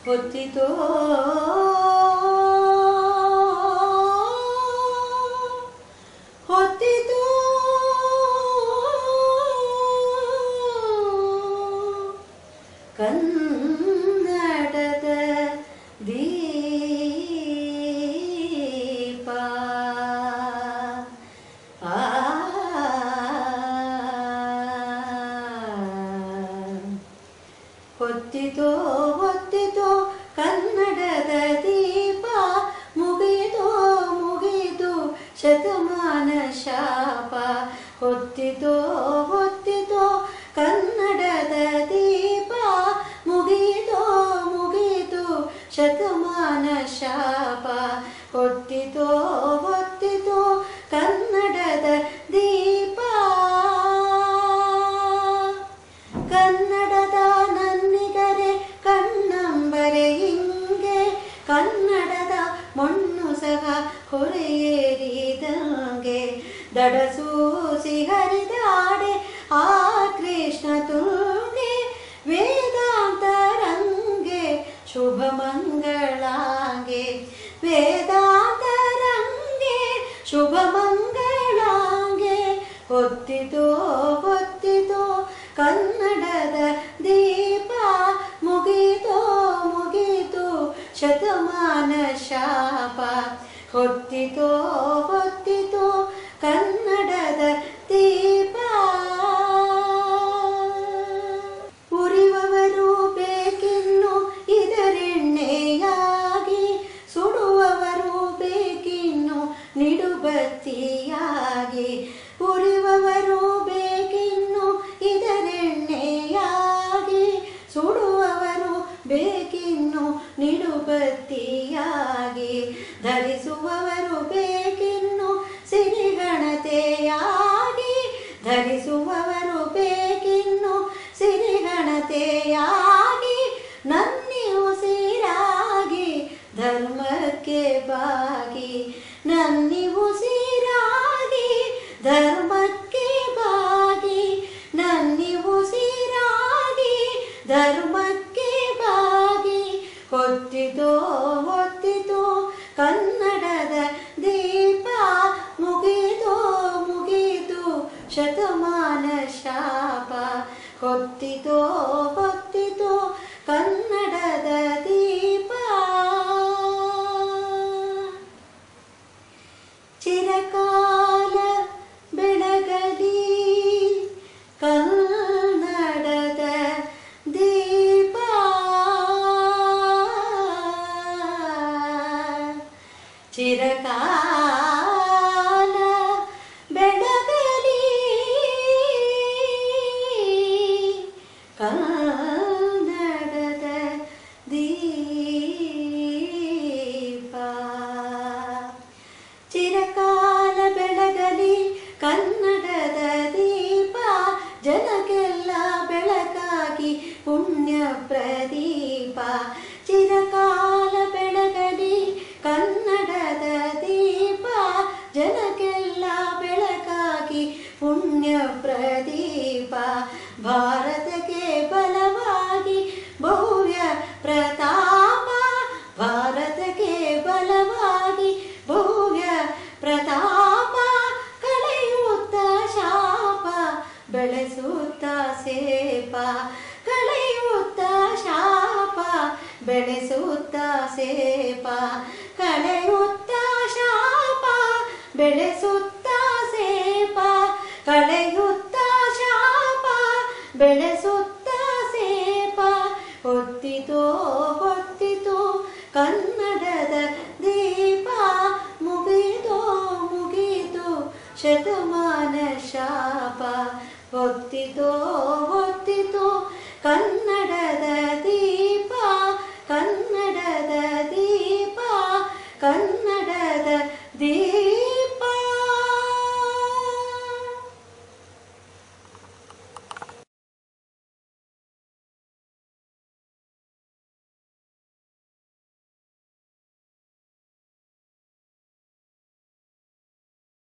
ಹೊತ್ತಿತೋ ಹೊತ್ತಿತೋ ಕನ್ನಡದ ದೀಪ ಆ ಹೊತ್ತಿತೋ ಹೊತ್ತಿತೋ ಕನ್ನಡದ ದೀಪ ಮುಗಿದೋ ಮುಗಿದು ಶತಮಾನ ಶಾಪ ಹೊತ್ತಿತೋ ಹೊತ್ತಿತೋ ಕನ್ನಡದ ದೀಪ ಮುಗಿದೋ ಮುಗಿದು ಶತಮಾನ ಶಾಪ ಹೊತ್ತಿತೋ ಹೊತ್ತಿತೋ ಕನ್ನಡದ ದೀಪ ಕನ್ನಡದ ನನ್ನಿಗರೆ ಕಣ್ಣಂಬರೆ ಹಿಂಗೆ ಕನ್ನಡದ ಮಣ್ಣು ಸಹ ಹೊರೆಯೇರಿದಂಗೆ ದಡಸೂಸಿ ಹರಿದಾಡೆ ಆ ಕೃಷ್ಣ ತುಂಗೆ ವೇದಾಂತರಂಗೆ ಶುಭ ಮಂಗಳಾಂಗೆ ವೇದಾಂತರಂಗೆ ಶುಭ ಮಂಗಳಾಂಗೆ ಹೊತ್ತಿತೋ ಹೊತ್ತಿತೋ ಕನ್ನಡದ ದೀಪ ಮುಗಿತೋ ಮುಗಿತು ಶತಮಾನ ಶಾಪ ಹೊತ್ತಿತೋ ಹೊತ್ತಿತೋ ಕನ್ನಡದ ದೀಪ ಉರಿವವರು ಬೇಕಿನ್ನು ಇದರೆಣ್ಣೆಯಾಗಿ ಸುಡುವವರು ಬೇಕಿನ್ನು ನಿಡುಬತ್ತಿಯಾಗಿ ಉರಿವವರು ಬೇಕಿನ್ನು ಇದರೆಣ್ಣೆಯಾಗಿ ಸುಡುವವರು ಬೇಕಿನ್ನು ನಿಡುಬತ್ತಿಯಾಗಿ ಧರಿಸುವವರು ಬೇಕಿನ್ನು ಸಿರಿಗಣತೆಯಾಗಿ ಧರಿಸುವವರು ಬೇಕಿನ್ನು ಸಿರಿಗಣತೆಯಾಗಿ ನನ್ನಿ ಉಸಿರಾಗಿ ಧರ್ಮಕ್ಕೆ ಬಾಗಿ ನನ್ನಿ ಉಸಿರಾಗಿ ಧರ್ಮಕ್ಕೆ ಬಾಗಿ ನನ್ನಿ ಉಸಿರಾಗಿ ಧರ್ಮಕ್ಕೆ ಬಾಗಿ ಹೊತ್ತಿತೋ ಹೊತ್ತಿತೋ ಕನ್ನಡದ ದೀಪ ಮುಗಿದೋ ಮುಗಿದು ಶತಮಾನ ಶಾಪ ಹೊತ್ತಿತೋ ಹೊತ್ತಿತೋ ಕನ್ನಡದ ದೀಪ ಚಿರಕಾಲ ಬೆಳಗಲಿ ಕನ್ನಡದ ದೀಪ ಚಿರಕಾಲ ಬೆಳಗಲಿ ಕನ್ನಡದ ದೀಪ ಚಿರಕಾಲ ಬೆಳಗಲಿ ಕನ್ನಡದ ದೀಪ ಜನಕ್ಕೆಲ್ಲ ಬೆಳಕಾಗಿ ಪುಣ್ಯ ಪ್ರದೀಪ ಚಿರಕಾಲ ಬೆಳಗಲಿ ಕನ್ನಡದ ದೀಪ ಜನಕ್ಕೆಲ್ಲ ಬೆಳಕಾಗಿ ಪುಣ್ಯ ಪ್ರದೀಪ ಭಾರತಕ್ಕೆ ಬಲವಾಗಿ ಭವ್ಯ ಪ್ರತಾಪ ಭಾರತಕ್ಕೆ ಬಲವಾಗಿ ಭವ್ಯ ಪ್ರತಾಪ ಕಳೆಯುತ್ತ ಶಾಪ ಬೆಳೆಸುತ್ತ ಸೇಪ ಕಳೆಯುತ್ತ ಶಾಪ ಬೆಳೆಸುತ್ತ ಸೇಪ ಕಳೆಯುತ್ತ ಶಾಪ ಬೆಳೆಸುತ್ತ ಸೇಪ ಕಳೆಯುತ್ತ ಶಾಪ ಬೆಳೆಸುತ್ತ ಸೇಪ ಹೊತ್ತಿತೋ ಹೊತ್ತಿತೋ ಕನ್ನಡದ ದೀಪ ಮುಗಿದೋ ಮುಗಿದು ಶತಮಾನ ಶಾಪ ಹೊತ್ತಿತೋ ಹೊತ್ತಿತೋ ಕನ್ನಡ